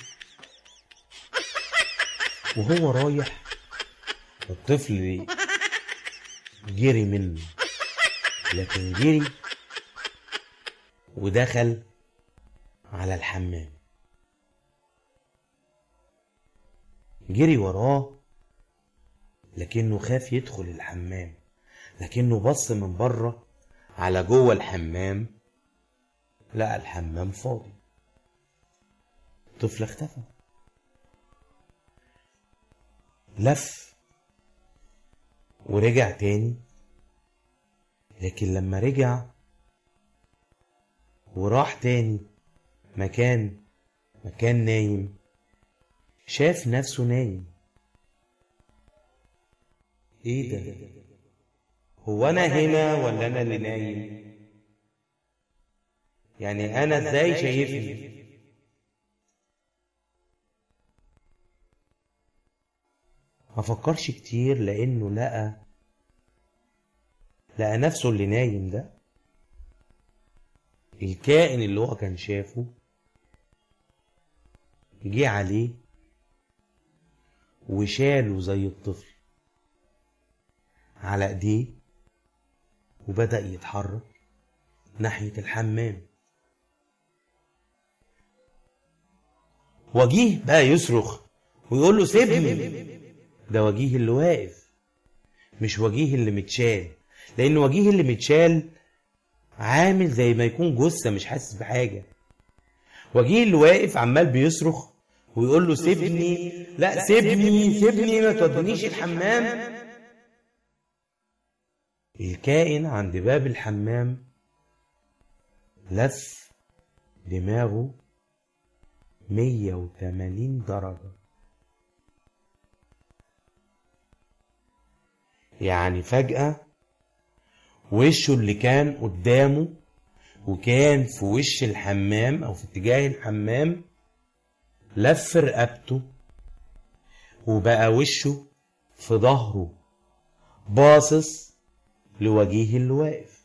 وهو رايح الطفل جري منه لكن جري ودخل على الحمام جري وراه لكنه خاف يدخل الحمام لكنه بص من بره على جوه الحمام لقى الحمام فاضي الطفل اختفى لف ورجع تاني لكن لما رجع وراح تاني مكان مكان نايم شاف نفسه نايم ايه ده هو انا هنا ولا انا اللي نايم يعني انا ازاي شايفني ما فكرش كتير لانه لقى لقى نفسه اللي نايم ده الكائن اللي هو كان شافه جه عليه وشاله زي الطفل على ايديه وبدأ يتحرك ناحية الحمام وجيه بقى يصرخ ويقول له سيبني ده وجيه اللي واقف مش وجيه اللي متشال لان وجيه اللي متشال عامل زي ما يكون جثة مش حاسس بحاجة وجيه اللي واقف عمال بيصرخ ويقول له سيبني لا سيبني سيبني ما تودنيش الحمام الكائن عند باب الحمام لف دماغه 180 درجة يعني فجأة وشه اللي كان قدامه وكان في وش الحمام او في اتجاه الحمام لف رقبته وبقى وشه في ظهره باصص لوجيه اللي واقف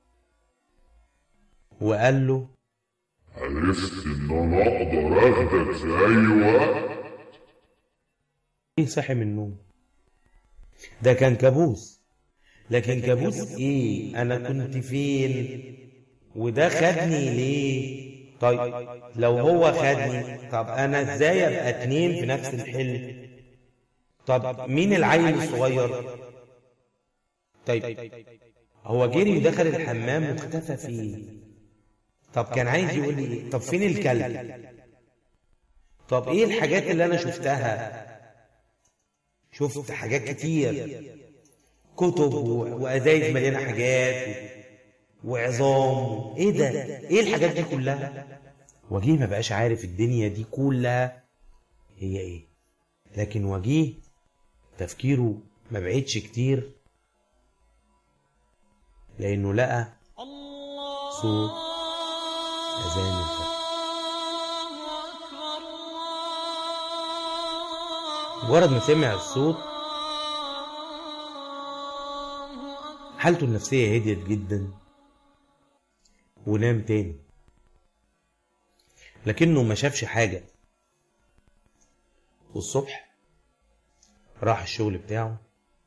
وقال له عرفت ان انا اقدر اخدك في اي وقت ايه صحي من النوم ده كان كابوس لكن كابوس ايه انا كنت فين وده خدني ليه طيب لو هو خدني طب انا ازاي ابقى اتنين في نفس الحلم طب مين العيل الصغير طيب هو جري ودخل الحمام واختفى فيه طب كان عايز يقول لي ايه طب فين الكلب طب ايه الحاجات اللي انا شفتها شفت حاجات كتير كتب و- وازايز مليانه حاجات و- وعظام ايه ده ايه الحاجات دي كلها وجيه ما بقاش عارف الدنيا دي كلها هي ايه لكن وجيه تفكيره ما بعيدش كتير لانه لقى صوت اذان الفجر مجرد ما سمع الصوت حالته النفسية هديت جدا ونام تاني لكنه ما شافش حاجة والصبح راح الشغل بتاعه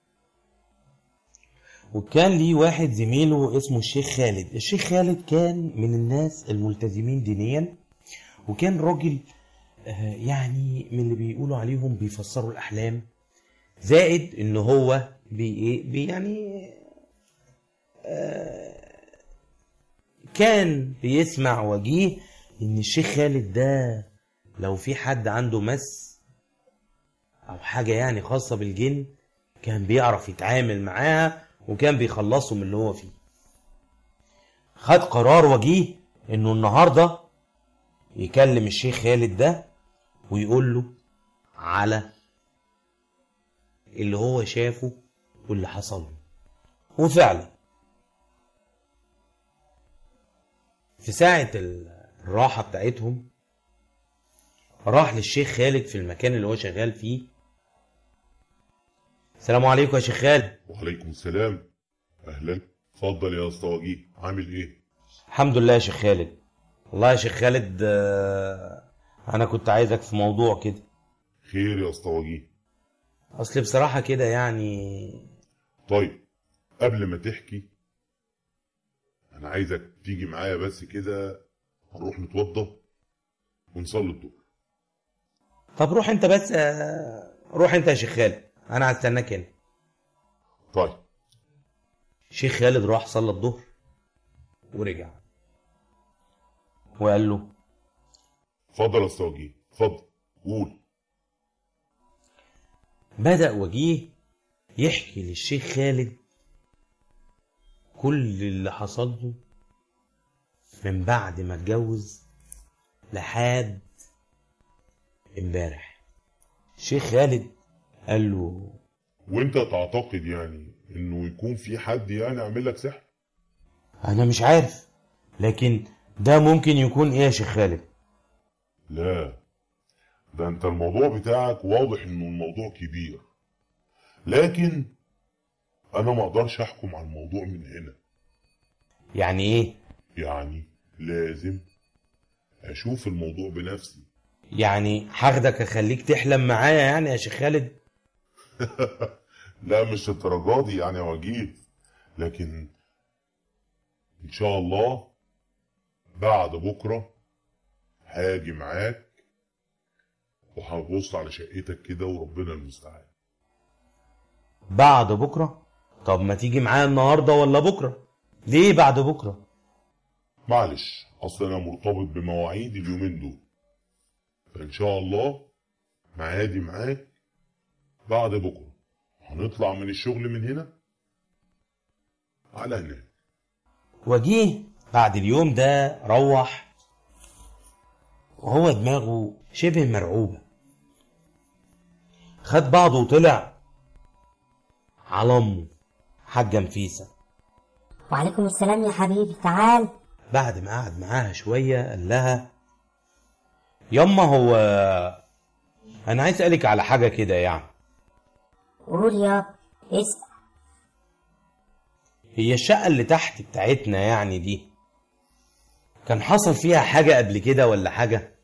وكان ليه واحد زميله اسمه الشيخ خالد الشيخ خالد كان من الناس الملتزمين دينيا وكان راجل آه، يعني من اللي بيقولوا عليهم بيفسروا الأحلام زائد إن هو بي إيه بي يعني آه، كان بيسمع وجيه إن الشيخ خالد ده لو في حد عنده مس أو حاجة يعني خاصة بالجن كان بيعرف يتعامل معاها وكان بيخلصه من اللي هو فيه خد قرار وجيه انه النهارده يكلم الشيخ خالد ده ويقول له على اللي هو شافه واللي حصل له وفعلا في ساعة الراحة بتاعتهم راح للشيخ خالد في المكان اللي هو شغال فيه السلام عليكم يا شيخ خالد وعليكم السلام اهلا اتفضل يا اسطى وجيه عامل ايه الحمد لله يا شيخ خالد والله يا شيخ خالد آه، انا كنت عايزك في موضوع كده خير يا اسطى وجيه اصل بصراحة كده يعني طيب قبل ما تحكي انا عايزك تيجي معايا بس كده نروح نتوضى ونصلي الظهر طب روح انت بس آه، روح انت يا شيخ خالد انا هستناك هنا طيب شيخ خالد راح صلى الظهر ورجع وقال له اتفضل يا اسطى وجيه اتفضل قول بدأ وجيه يحكي للشيخ خالد كل اللي حصل له من بعد ما اتجوز لحد امبارح الشيخ خالد قال له وانت تعتقد يعني انه يكون في حد يعني عامل لك سحر انا مش عارف لكن ده ممكن يكون ايه يا شيخ خالد لا ده انت الموضوع بتاعك واضح انه الموضوع كبير لكن انا ما اقدرش احكم على الموضوع من هنا يعني ايه يعني لازم اشوف الموضوع بنفسي يعني هاخدك اخليك تحلم معايا يعني يا شيخ خالد لا مش الدرجات دي يعني يا وجيه لكن ان شاء الله بعد بكره هاجي معاك وهبص على شقتك كده وربنا المستعان بعد بكره طب ما تيجي معايا النهارده ولا بكره ليه بعد بكره معلش اصل انا مرتبط بمواعيد اليومين دول فان شاء الله معادي معاك بعد بكره هنطلع من الشغل من هنا على هناك وجيه بعد اليوم ده روح وهو دماغه شبه مرعوبة خد بعضه وطلع على أمه حاجة نفيسة وعليكم السلام يا حبيبي تعال بعد ما قعد معاها شوية قال لها يما هو أنا عايز أسألك على حاجة كده يعني قول يا اسأل هي الشقة اللي تحت بتاعتنا يعني دي كان حصل فيها حاجة قبل كده ولا حاجة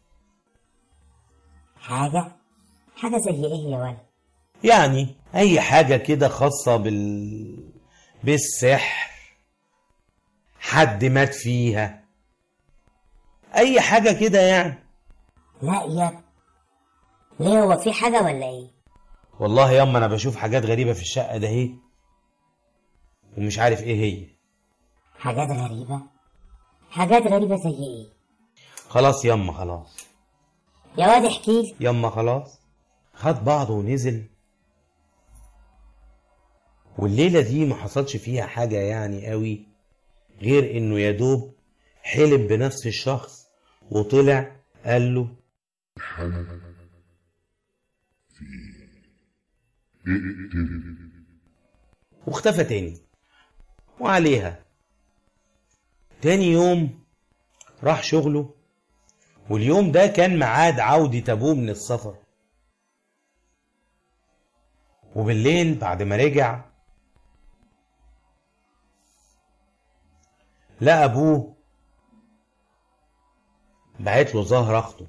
حاجة حاجة زي ايه يا ولد يعني أي حاجة كده خاصة بال بالسحر حد مات فيها أي حاجة كده يعني لا يا ابني. ليه هو في حاجة ولا ايه والله ياما أنا بشوف حاجات غريبة في الشقة ده هي ومش عارف إيه هي حاجات غريبة حاجات غريبة زي ايه خلاص ياما خلاص يا واد احكي لي ياما خلاص خد بعضه ونزل والليلة دي ما حصلش فيها حاجة يعني قوي غير انه يا دوب حلم بنفس الشخص وطلع قال له واختفى تاني وعليها تاني يوم راح شغله واليوم ده كان ميعاد عودة أبوه من السفر وبالليل بعد ما رجع لقى أبوه بعت له زهرة أخته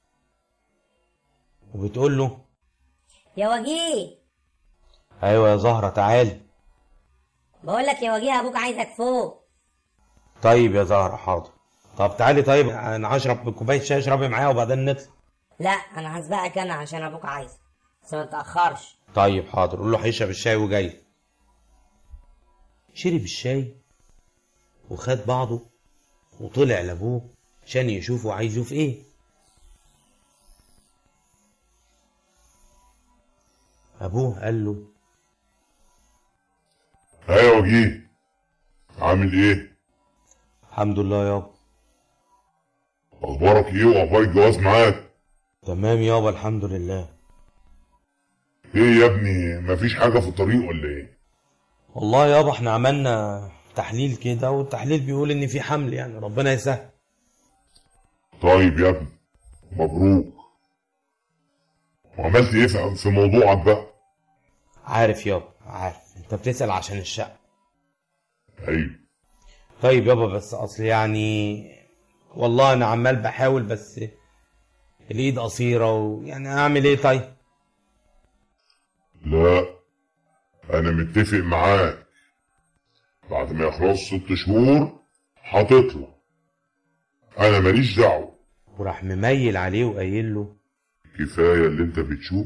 وبتقول له يا وجيه أيوة يا زهرة تعالي بقول لك يا وجيه ابوك عايزك فوق طيب يا زهرة حاضر طب تعالي طيب أنا هشرب كوباية شاي اشربي معايا وبعدين نطلع لا انا هسبقك انا عشان ابوك عايزك بس ما تاخرش طيب حاضر قول له هيشرب الشاي وجاي شرب الشاي وخد بعضه وطلع لابوه عشان يشوفه عايزه في ايه ابوه قال له ها يا وجيه عامل ايه الحمد لله يابا اخبارك ايه واخبار الجواز معاك تمام يابا الحمد لله ايه يا ابني مفيش حاجه في الطريق ولا ايه والله يابا احنا عملنا تحليل كده والتحليل بيقول ان في حمل يعني ربنا يسهل طيب يا ابني مبروك وعملت ايه في- في موضوعك بقى عارف يابا عارف انت بتسأل عشان الشقة ايوه طيب يابا بس اصل يعني والله انا عمال بحاول بس الايد قصيرة ويعني اعمل ايه طيب لا انا متفق معاك بعد ما يخلص ست شهور هتطلع انا ماليش دعوه وراح مميل عليه وقايل له كفايه اللي انت بتشوف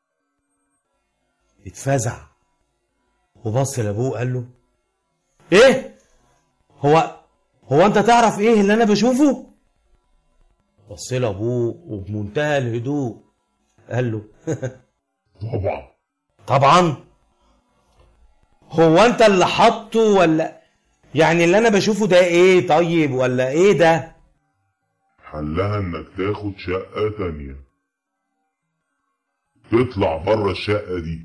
اتفزع وبص لابوه قال له ايه هو هو انت تعرف ايه اللي انا بشوفه بص لابوه وبمنتهى الهدوء قال له طبعا طبعا هو انت اللي حاطه ولا يعني اللي انا بشوفه ده ايه طيب ولا ايه ده حلها انك تاخد شقه تانية تطلع بره الشقه دي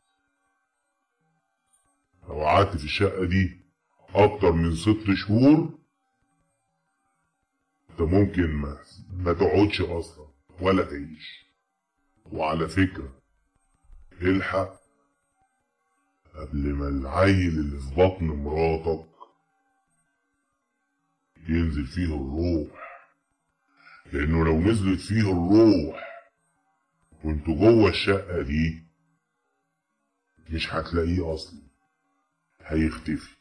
لو قعدت في الشقه دي اكتر من ست شهور انت ممكن ما, ما تقعدش اصلا ولا تعيش وعلى فكره الحق قبل ما العيل اللي في بطن مراتك ينزل فيه الروح لانه لو نزلت فيه الروح وانتوا جوه الشقه دي مش هتلاقيه اصلا هيختفي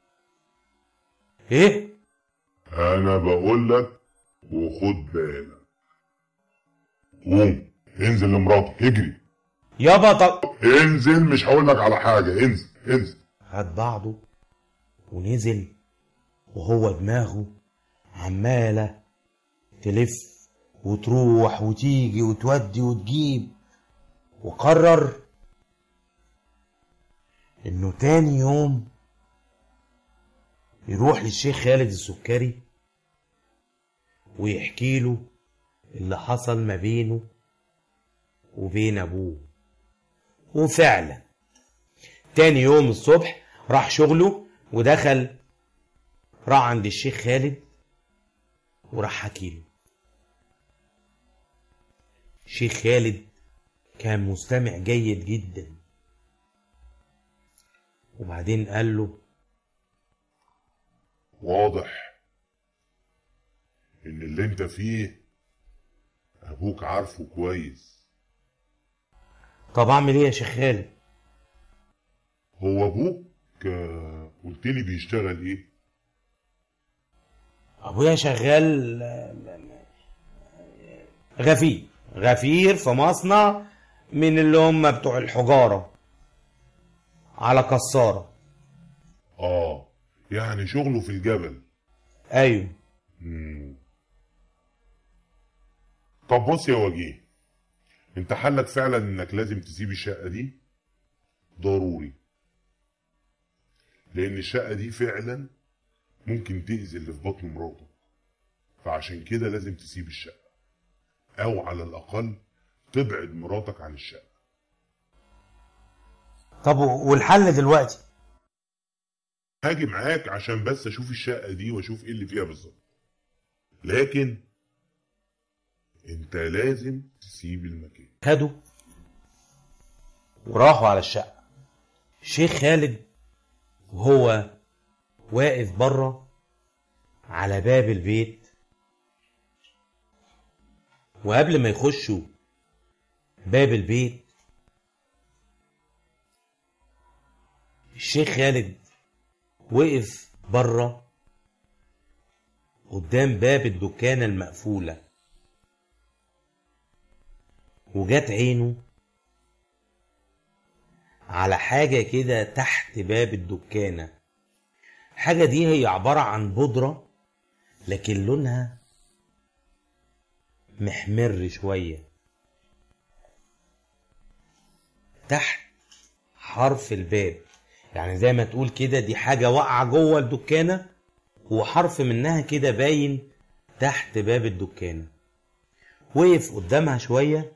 ايه انا بقول لك وخد بالك قوم انزل لمراتك اجري يابا طب انزل مش هقول لك على حاجه انزل انزل خد بعضه ونزل وهو دماغه عمالة تلف وتروح وتيجي وتودي وتجيب وقرر انه تاني يوم يروح للشيخ خالد السكري ويحكي له اللي حصل ما بينه وبين ابوه وفعلا تاني يوم الصبح راح شغله ودخل راح عند الشيخ خالد وراح حكيله الشيخ خالد كان مستمع جيد جدا وبعدين قال له واضح ان اللي انت فيه ابوك عارفه كويس طب اعمل ايه يا شيخ خالد هو ابوك آه، قلت لي بيشتغل ايه ابويا شغال غفير غفير في مصنع من اللي هم بتوع الحجارة على كسارة اه يعني شغله في الجبل ايوه مم. طب بص يا وجيه انت حلك فعلا انك لازم تسيب الشقة دي ضروري لان الشقة دي فعلا ممكن تأذي اللي في بطن مراتك فعشان كده لازم تسيب الشقة او على الاقل تبعد مراتك عن الشقة طب والحل دلوقتي هاجي معاك عشان بس اشوف الشقة دي واشوف ايه اللي فيها بالظبط لكن انت لازم تسيب المكان خدوا وراحوا على الشقة الشيخ خالد وهو واقف بره على باب البيت وقبل ما يخشوا باب البيت الشيخ خالد وقف بره قدام باب الدكانة المقفولة وجات عينه على حاجة كده تحت باب الدكانة الحاجة دي هي عبارة عن بودرة لكن لونها محمر شوية تحت حرف الباب يعني زي ما تقول كده دي حاجة واقعة جوه الدكانة وحرف منها كده باين تحت باب الدكانة وقف قدامها شوية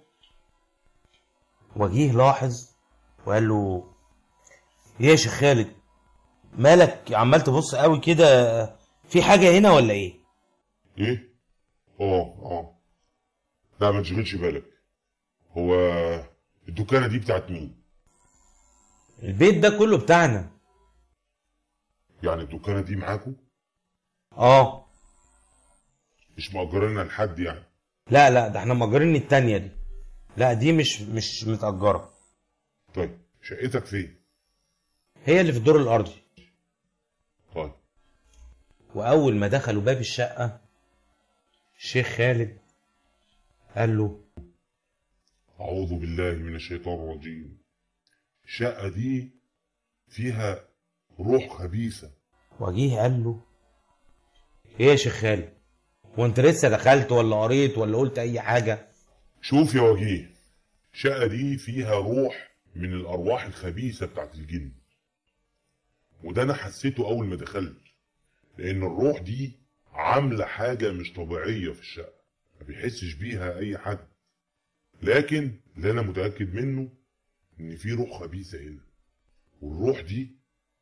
وجيه لاحظ وقال له ايه يا شيخ خالد مالك عمال تبص قوي كده في حاجة هنا ولا ايه ايه اه اه لا ما تشغلش بالك هو الدكانة دي بتاعت مين البيت ده كله بتاعنا يعني الدكانة دي معاكم اه مش مأجرينها لحد يعني لا لا ده احنا مأجرين التانية دي لا دي مش مش متأجرة طيب شقتك فين هي اللي في الدور الأرضي طيب وأول ما دخلوا باب الشقة الشيخ خالد قال له أعوذ بالله من الشيطان الرجيم الشقة دي فيها روح خبيثة وجيه قال له ايه يا شيخ خالد وانت لسه دخلت ولا قريت ولا قلت اي حاجة شوف يا وجيه الشقة دي فيها روح من الأرواح الخبيثة بتاعت الجن وده أنا حسيته أول ما دخلت لأن الروح دي عاملة حاجة مش طبيعية في الشقة ما بيحسش بيها أي حد لكن اللي أنا متأكد منه إن في روح خبيثة هنا والروح دي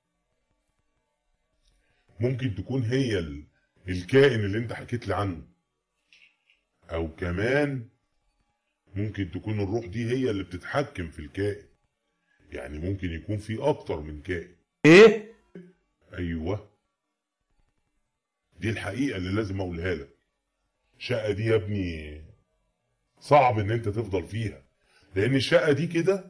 ممكن تكون هي ال- الكائن اللي أنت حكيت لي عنه أو كمان ممكن تكون الروح دي هي اللي بتتحكم في الكائن يعني ممكن يكون في اكتر من كائن ايه ايوه دي الحقيقه اللي لازم اقولها لك الشقه دي يا ابني صعب ان انت تفضل فيها لان الشقه دي كده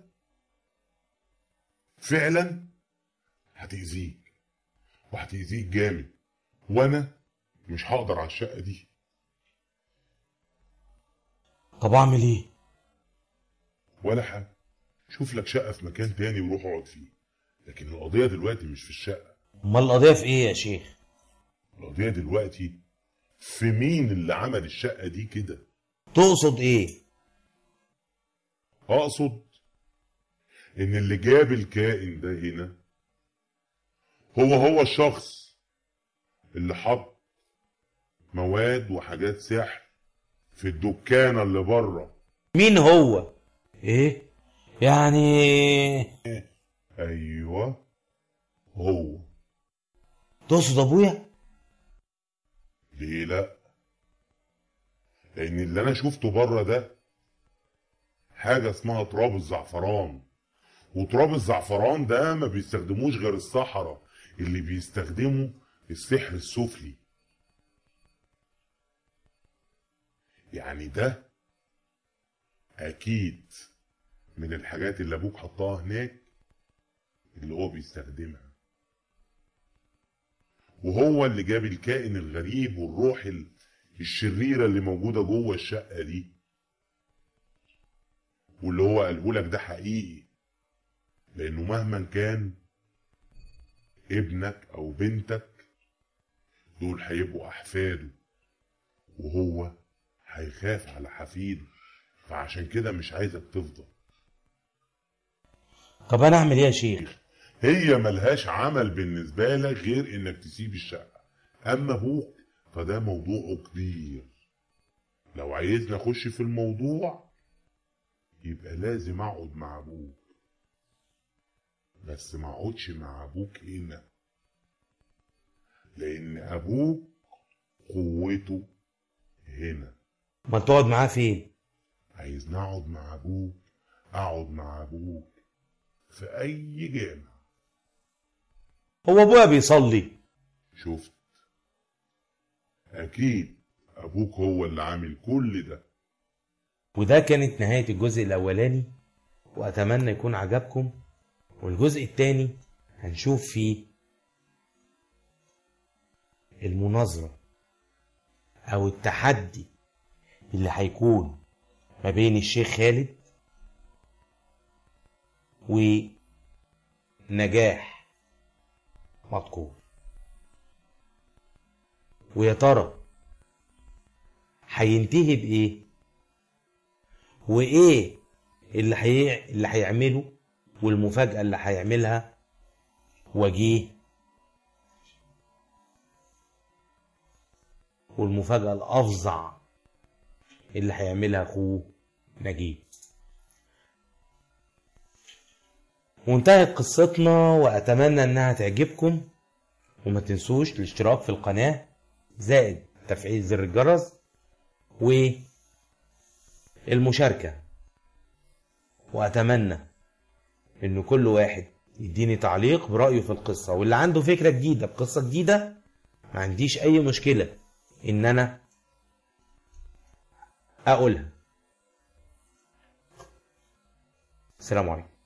فعلا هتأذيك وهتأذيك جامد وانا مش هقدر على الشقه دي طب اعمل ايه ولا حاجه شوف لك شقه في مكان تاني وروح اقعد فيه لكن القضيه دلوقتي مش في الشقه امال القضية في ايه يا شيخ القضيه دلوقتي في مين اللي عمل الشقه دي كده تقصد ايه اقصد ان اللي جاب الكائن ده هنا هو هو الشخص اللي حط مواد وحاجات سحر في الدكانة اللي بره مين هو ايه يعني ايوه هو تقصد ابويا ليه لا لان اللي انا شفته بره ده حاجة اسمها تراب الزعفران وتراب الزعفران ده ما بيستخدموش غير الصحراء اللي بيستخدموا السحر السفلي يعني ده اكيد من الحاجات اللي ابوك حطها هناك اللي هو بيستخدمها وهو اللي جاب الكائن الغريب والروح ال- الشريرة اللي موجودة جوه الشقة دي واللي هو قاله لك ده حقيقي لانه مهما كان ابنك او بنتك دول هيبقوا احفاده وهو هيخاف على حفيده فعشان كده مش عايزك تفضل طب انا اعمل ايه يا شيخ هي ملهاش عمل بالنسبة لك غير انك تسيب الشقة اما ابوك فده موضوعه كبير لو عايزني اخش في الموضوع يبقى لازم اقعد مع ابوك بس ما اقعدش مع ابوك هنا لان ابوك قوته هنا ما تقعد معاه فين عايز نقعد مع ابوك اقعد مع ابوك في اي جامع هو ابويا بيصلي شفت اكيد ابوك هو اللي عامل كل ده وده كانت نهاية الجزء الأولاني وأتمنى يكون عجبكم والجزء التاني هنشوف فيه المناظرة أو التحدي اللي هيكون ما بين الشيخ خالد ونجاح مذكور ويا ترى هينتهي بإيه؟ وايه اللي حي... اللي هيعمله والمفاجأة اللي هيعملها وجيه والمفاجأة الأفظع اللي هيعملها أخوه نجيب وانتهت قصتنا وأتمنى إنها تعجبكم وما تنسوش الاشتراك في القناة زائد تفعيل زر الجرس و المشاركة وأتمنى إن كل واحد يديني تعليق برأيه في القصة واللي عنده فكرة جديدة بقصة جديدة ما عنديش أي مشكلة إن أنا أقولها السلام عليكم